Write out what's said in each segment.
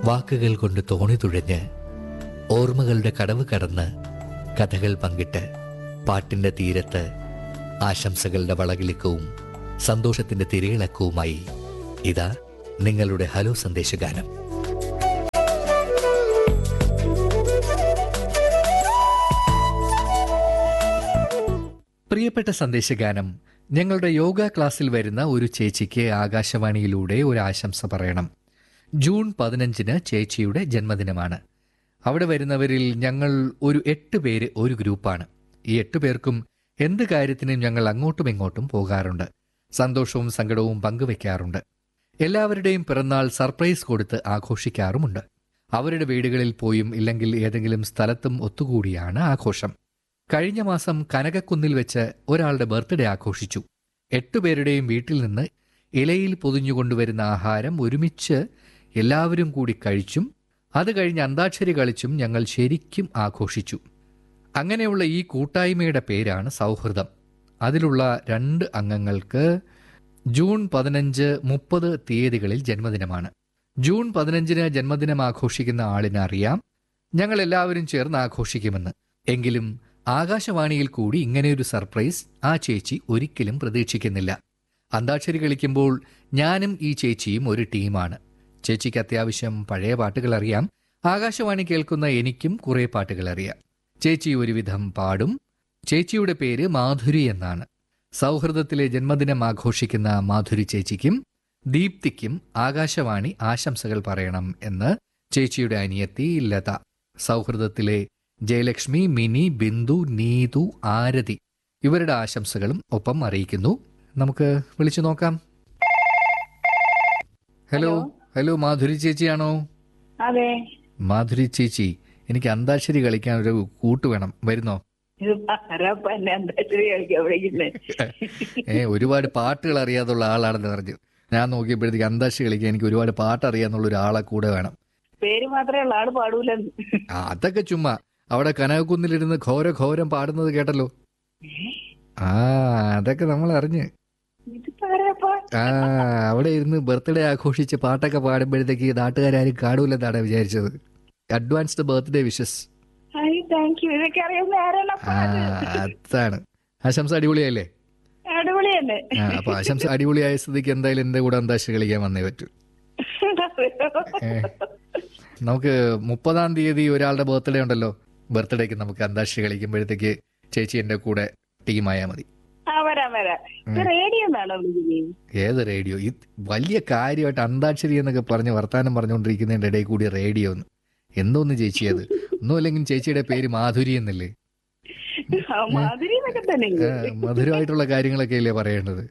വാക്കുകൾ കൊണ്ട് തോണി തുഴഞ്ഞ് ഓർമ്മകളുടെ കടവ് കടന്ന് കഥകൾ പങ്കിട്ട് പാട്ടിന്റെ തീരത്ത് ആശംസകളുടെ വളകിളിക്കവും സന്തോഷത്തിന്റെ തിരയിളക്കവുമായി ഇതാ നിങ്ങളുടെ ഹലോ സന്ദേശഗാനം പ്രിയപ്പെട്ട സന്ദേശഗാനം ഞങ്ങളുടെ യോഗ ക്ലാസ്സിൽ വരുന്ന ഒരു ചേച്ചിക്ക് ആകാശവാണിയിലൂടെ ഒരു ആശംസ പറയണം ജൂൺ പതിനഞ്ചിന് ചേച്ചിയുടെ ജന്മദിനമാണ് അവിടെ വരുന്നവരിൽ ഞങ്ങൾ ഒരു എട്ട് പേര് ഒരു ഗ്രൂപ്പാണ് ഈ എട്ട് പേർക്കും എന്ത് കാര്യത്തിനും ഞങ്ങൾ അങ്ങോട്ടും ഇങ്ങോട്ടും പോകാറുണ്ട് സന്തോഷവും സങ്കടവും പങ്കുവെക്കാറുണ്ട് എല്ലാവരുടെയും പിറന്നാൾ സർപ്രൈസ് കൊടുത്ത് ആഘോഷിക്കാറുമുണ്ട് അവരുടെ വീടുകളിൽ പോയും ഇല്ലെങ്കിൽ ഏതെങ്കിലും സ്ഥലത്തും ഒത്തുകൂടിയാണ് ആഘോഷം കഴിഞ്ഞ മാസം കനകക്കുന്നിൽ വെച്ച് ഒരാളുടെ ബർത്ത്ഡേ ആഘോഷിച്ചു എട്ടുപേരുടെയും വീട്ടിൽ നിന്ന് ഇലയിൽ പൊതിഞ്ഞുകൊണ്ടുവരുന്ന ആഹാരം ഒരുമിച്ച് എല്ലാവരും കൂടി കഴിച്ചും അത് കഴിഞ്ഞ് അന്താക്ഷരി കളിച്ചും ഞങ്ങൾ ശരിക്കും ആഘോഷിച്ചു അങ്ങനെയുള്ള ഈ കൂട്ടായ്മയുടെ പേരാണ് സൗഹൃദം അതിലുള്ള രണ്ട് അംഗങ്ങൾക്ക് ജൂൺ പതിനഞ്ച് മുപ്പത് തീയതികളിൽ ജന്മദിനമാണ് ജൂൺ പതിനഞ്ചിന് ജന്മദിനം ആഘോഷിക്കുന്ന ആളിന് അറിയാം ഞങ്ങൾ എല്ലാവരും ചേർന്ന് ആഘോഷിക്കുമെന്ന് എങ്കിലും ആകാശവാണിയിൽ കൂടി ഇങ്ങനെയൊരു സർപ്രൈസ് ആ ചേച്ചി ഒരിക്കലും പ്രതീക്ഷിക്കുന്നില്ല അന്താക്ഷരി കളിക്കുമ്പോൾ ഞാനും ഈ ചേച്ചിയും ഒരു ടീമാണ് ചേച്ചിക്ക് അത്യാവശ്യം പഴയ പാട്ടുകൾ അറിയാം ആകാശവാണി കേൾക്കുന്ന എനിക്കും കുറേ പാട്ടുകൾ അറിയാം ചേച്ചി ഒരുവിധം പാടും ചേച്ചിയുടെ പേര് മാധുരി എന്നാണ് സൗഹൃദത്തിലെ ജന്മദിനം ആഘോഷിക്കുന്ന മാധുരി ചേച്ചിക്കും ദീപ്തിക്കും ആകാശവാണി ആശംസകൾ പറയണം എന്ന് ചേച്ചിയുടെ അനിയത്തി ലത സൗഹൃദത്തിലെ ജയലക്ഷ്മി മിനി ബിന്ദു നീതു ആരതി ഇവരുടെ ആശംസകളും ഒപ്പം അറിയിക്കുന്നു നമുക്ക് വിളിച്ചു നോക്കാം ഹലോ ഹലോ മാധുരി ചേച്ചിയാണോ അതെ മാധുരി ചേച്ചി എനിക്ക് അന്താക്ഷരി കളിക്കാൻ ഒരു കൂട്ട് വേണം വരുന്നോ ഇത് ആരാപ്പ എന്നെ അന്താക്ഷരി കളിക്കാൻ വിളിക്കുന്നത് ഏ ഒരുപാട് പാട്ടുകൾ അറിയാതുള്ള ആളാണെന്ന് പറഞ്ഞു ഞാൻ നോക്കിയപ്പോഴത്തേക്ക് അന്താക്ഷരി കളിക്കാൻ എനിക്ക് ഒരുപാട് പാട്ട് അറിയാന്നുള്ള ഒരു ആളെ കൂടെ വേണം പേര് മാത്രമേ ഉള്ള ആള് പാടൂലെന്ന് ആ, അതൊക്കെ ചുമ്മാ അവിടെ കനകക്കുന്നിലിരുന്ന് ഘോര ഘോരം പാടുന്നത് കേട്ടല്ലോ ആ അതൊക്കെ നമ്മൾ അറിഞ്ഞ് ഇതിപ്പോ ആരാപ്പ ആ അവിടെ ഇരുന്ന് ബർത്ത്ഡേ ആഘോഷിച്ച് പാട്ടൊക്കെ പാടുമ്പോഴത്തേക്ക് നാട്ടുകാരും കാണൂലെന്നാണ് വിചാരിച്ചത് advanced birthday wishes hi thank you ഇതൊക്കെ അറിയുന്ന ആരാണപ്പ ആ അതാണ് ആശംസ അടിപൊളിയല്ലേ അടിപൊളി തന്നെ ആ അപ്പൊ ആശംസ അടിപൊളിയായ സ്ഥിതിക്ക് എന്തായാലും എന്റെ കൂടെ അന്താക്ഷരി കളിക്കാൻ വന്നേ പറ്റൂ ഏ. നമുക്ക് മുപ്പതാം തീയതി ഒരാളുടെ ബർത്ത്ഡേ ഉണ്ടല്ലോ ബർത്ത്ഡേക്ക് നമുക്ക് അന്താക്ഷരി കളിക്കുമ്പോഴത്തേക്ക് ചേച്ചി എന്റെ കൂടെ ടീമായാൽ മതി ആ വരാം വരാം ഇത് റേഡിയോ എന്നാണോ വിളിക്കുന്നത് ഏത് റേഡിയോ ഈ വലിയ കാര്യമായിട്ട് അന്താക്ഷരി എന്നൊക്കെ പറഞ്ഞ് വർത്താനം പറഞ്ഞുകൊണ്ടിരിക്കുന്നതിന്റെ ഇടയിൽ കൂടി റേഡിയോ ഒന്ന് എന്തോന്ന് ചേച്ചി അത് ഒന്നുമില്ലെങ്കിൽ ചേച്ചിയുടെ പേര് മാധുരി എന്നല്ലേ ആ, മാധുരി എന്നൊക്കെ തന്നെ ആ, മധുരമായിട്ടുള്ള കാര്യങ്ങളൊക്കെ അല്ലേ പറയേണ്ടത്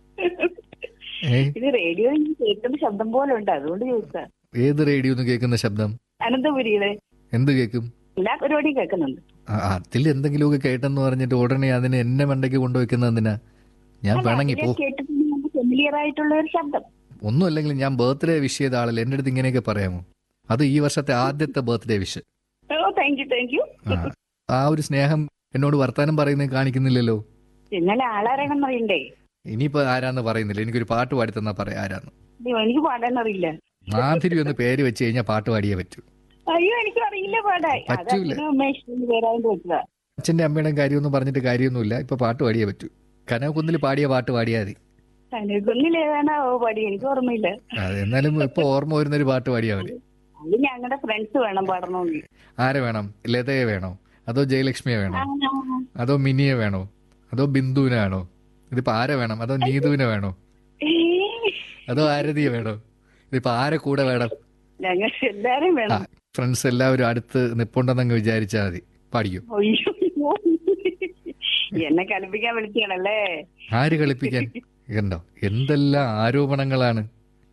ഏ ഇത് റേഡിയോ എനിക്ക് കേൾക്കുന്ന ശബ്ദം പോലെ ഉണ്ട് അതുകൊണ്ട് ചോദിച്ചാ ഏത് റേഡിയോ എന്ന് കേൾക്കുന്ന ശബ്ദം അനന്തപുരിയുടെ എന്ത് കേൾക്കും എല്ലാ പരിപാടിയും കേൾക്കുന്നുണ്ട് ആ, അതിൽ എന്തെങ്കിലുമൊക്കെ കേട്ടെന്ന് പറഞ്ഞിട്ട് ഉടനെ അതിന് എന്നെ മണ്ടയ്ക്ക് കൊണ്ടുവയ്ക്കുന്നത് എന്തിനാ ഞാൻ പിണങ്ങി പോ കേട്ടിട്ട് ഫെമിലിയർ ആയിട്ടുള്ള ഒരു ശബ്ദം ഒന്നും അല്ലെങ്കിൽ ഞാൻ ബർത്ത്ഡേ വിഷ് ചെയ്ത ആളല്ല എൻ്റെ അടുത്ത് ഇങ്ങനെയൊക്കെ പറയാമോ അത് ഈ വർഷത്തെ ആദ്യത്തെ birthday wish oh thank you thank you ആ ആ ഒരു സ്നേഹം എന്നോട് വർത്താനം പറയുന്നത് കാണിക്കുന്നില്ലല്ലോ ഇന്നലെ ആളാരാണെന്ന് അറിയണ്ടേ ഇനിയിപ്പോ ആരാന്ന് പറയുന്നില്ല എനിക്കൊരു പാട്ട് പാടി തന്നാ പറയാം ആരാന്ന് അയ്യോ എനിക്ക് പാടാൻ അറിയില്ല മാധുരി ഒന്ന് പേര് വെച്ച് കഴിഞ്ഞാൽ പാട്ട് പാടിയേ പറ്റൂ അയ്യോ എനിക്ക് അറിയില്ല പാടാൻ പറ്റൂല. അച്ഛനും ഉമേഷിന്റെ പേരായിട്ട് വെച്ചതാ അച്ഛൻ്റെ അമ്മയുടെയും കാര്യമൊന്നും പറഞ്ഞിട്ട് കാര്യമൊന്നുമില്ല ഇപ്പൊ പാട്ട് പാടിയേ പറ്റൂ കനകുന്നിൽ പാടിയ പാട്ട് പാടിയാൽ മതി കനകുന്നിൽ ഏതാണോ പാടി എനിക്ക് ഓർമ്മയില്ല അത് എന്നാലും ഇപ്പൊ ഓർമ്മ വരുന്നൊരു പാട്ട് പാടിയാൽ മതി അത് ഞങ്ങളുടെ ഫ്രണ്ട്സ് വേണം പാടണമെന്ന് ആരെ വേണം ലതയെ വേണോ അതോ ജയലക്ഷ്മിയെ വേണോ ആ, ആ. അതോ മിനിയെ വേണോ അതോ ബിന്ദുവിനെ വേണോ ഇതിപ്പോ ആരെ വേണം അതോ നീതുവിനെ വേണോ ഏയ്. അതോ ആരതിയെ വേണോ ഇതിപ്പോ ആരെ കൂടെ വേണം ഞങ്ങൾ എല്ലാരും ആ വേണം ഫ്രണ്ട്സ് എല്ലാവരും അടുത്ത് നിപ്പുണ്ടെന്നങ്ങ് വിചാരിച്ചാൽ മതി പാടിക്കും അയ്യോ എന്നെ കളിപ്പിക്കാൻ വിളിക്കുകയാണല്ലേ ആര് കളിപ്പിക്കാൻ കണ്ടോ എന്തെല്ലാം ആരോപണങ്ങളാണ്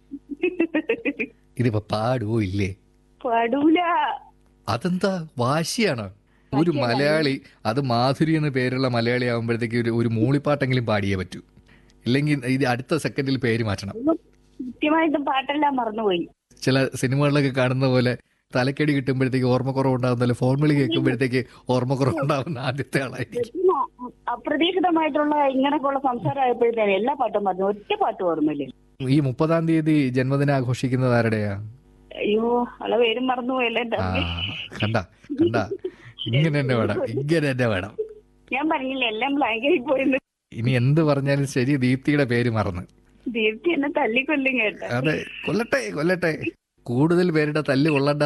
ഇതിപ്പോ പാടുവോ ഇല്ലേ പാടൂല അതെന്താ വാശിയാണോ ഒരു മലയാളി അത് മാധുരി എന്ന പേരുള്ള മലയാളി ആകുമ്പോഴത്തേക്ക് ഒരു ഒരു മൂളിപ്പാട്ടെങ്കിലും പാടിയേ പറ്റൂ ഇല്ലെങ്കിൽ ഇത് അടുത്ത സെക്കൻഡിൽ പേര് മാറ്റണം കൃത്യമായിട്ടും പാട്ടെല്ലാം മറന്നുപോയി ചില സിനിമകളിലൊക്കെ കാണുന്ന പോലെ തലക്കടി കിട്ടുമ്പോഴത്തേക്ക് ഓർമ്മക്കുറവ് ഉണ്ടാകുന്നല്ലോ ഫോൺ വിളി കേൾക്കുമ്പോഴത്തേക്ക് ഓർമ്മക്കുറവ് ഉണ്ടാകുന്ന ആദ്യത്തെ ആളായിരിക്കും പിന്നെ അപ്രതീക്ഷിതമായിട്ടുള്ള ഇങ്ങനെയൊക്കെയുള്ള സംസാരമായപ്പോഴത്തേനും എല്ലാ പാട്ടും പറഞ്ഞു ഒറ്റ പാട്ട് ഓർമ്മയില്ല ഈ മുപ്പതാം തീയതി ജന്മദിനം ആഘോഷിക്കുന്നത് ആരുടെയാ അയ്യോ അവളെ പേരും മറന്നുപോയല്ലേ എന്റെ ആ അമ്മേ. കണ്ട കണ്ട ഇങ്ങനെ തന്നെ വേണം ഇങ്ങനെ തന്നെ വേണം ഞാൻ പറഞ്ഞില്ല എല്ലാം ബ്ലാങ്ക് പോയിന്ന് ഇനി എന്ത് പറഞ്ഞാലും ശരി ദീപ്തിയുടെ പേര് മറന്ന് ദീപ്തി എന്നെ തല്ലിക്കൊല്ലും കേട്ടോ അതെ കൊല്ലട്ടെ കൊല്ലട്ടെ കൂടുതൽ പേരുടെ തല്ല് കൊള്ളണ്ട